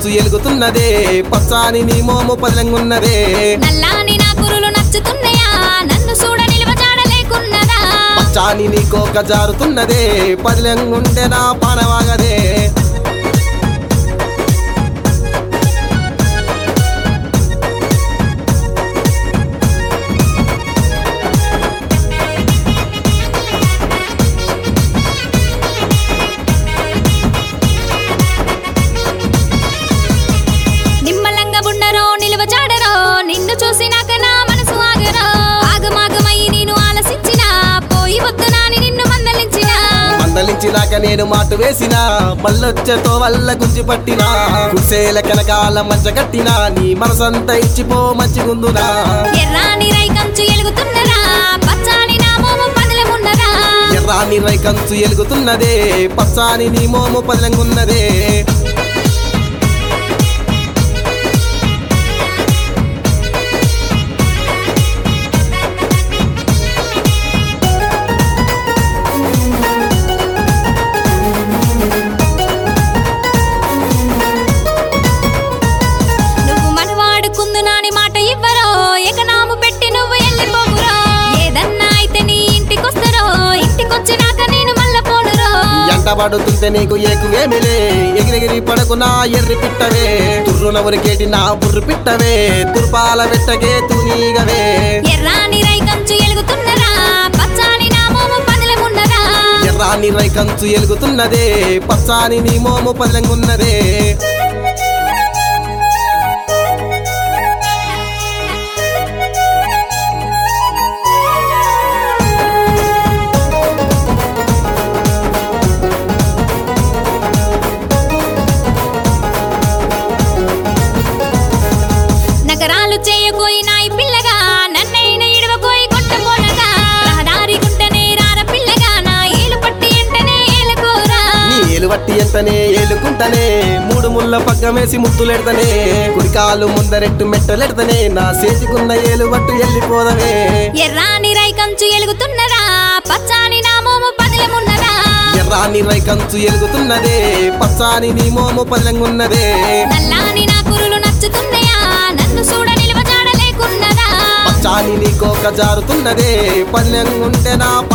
కంచు ఎలుగుతున్నదే పచ్చాని నీ మోము పదిలంగున్నదే నల్లాని నా కురులు నచ్చుతున్నాయా నన్ను చూడ నిలువ జాడలేకున్నదా పచ్చాని నీ కోక జారుతున్నదే పదిలంగుండే నా పానవాగదే నిమ్మలంగా ఉండరో నిలువ జాడరో నిన్ను చూసినాక నా మనసు ఆగరో ఆగమాగమై నేను ఆలసించిన పోయి వద్దు నాని నిన్ను మందలించిన మందలించినాక నేను మాటు వేసిన మళ్ళొచ్చతో వల్ల గుంజి పట్టినా కుసేల కనకాల మంచ కట్టినా నీ మనసంతా ఇచ్చిపో మంచిగుందునా ఎర్రాని రై కంచు ఎలుగుతున్నరా పచ్చాని నా మోము పదలమున్నరా ఎర్రాని రై కంచు ఎలుగుతున్నదే పచ్చాని నీ మోము పదిలంగున్నదే నువ్వు మనవాడుకుందు నాని మాట ఇవ్వరో ఎకనాము పెట్టి నువ్వు వెళ్ళిపోవురో ఏదన్నా అయితే నీ ఇంటికొస్తరో ఇంటికొచ్చినాక నేను మళ్ళా పోనురో ఎంట పడుతుంటే నీకు ఏకువేమిలే ఎగిరెగిరి పడకు నా ఎర్రి పిట్టవే తుర్రున ఉరికేటి నా బుర్రు పిట్టవే తుర్పాల పెట్టగే తునీగవే ఎర్రాని రై కంచు ఎలుగుతున్నరా పచ్చాని నా మోము పదలమున్నరా ఎర్రాని రై కంచు ఎలుగుతున్నదే పచ్చాని నీ మోము పదిలంగున్నదే నగరాలు చేయకోయి నాయి పిల్లగా నన్నైన ఇడవకోయి కొట్టబోనగా రహదారి గుంటనే రార పిల్లగా నా ఏలు పట్టి ఎంటనే ఏలుకోరా నీ ఏలు వట్టి ఎంతనే ఏలుకుంటనే మూడు ముళ్ళ పగ్గమేసి ముద్దులెడతనే కుడికాలు ముందరెట్టు మెట్టలెడతనే నా చేతికున్న ఏలు వట్టు ఎల్లిపోదవే ఎర్రాని రై కంచు ఎలుగుతున్నరా పచ్చాని నా మోము పదిలమున్నరా ఎర్రాని రై కంచు ఎలుగుతున్నదే పచ్చాని నీ మోము పదిలంగున్నదే నల్లాని నా కురులు నచ్చుతున్నాయా నన్ను చూడ నిలువ జాడలేకున్నదా పచ్చాని నీ కోక జారుతున్నదే పదిలంగుంటే నా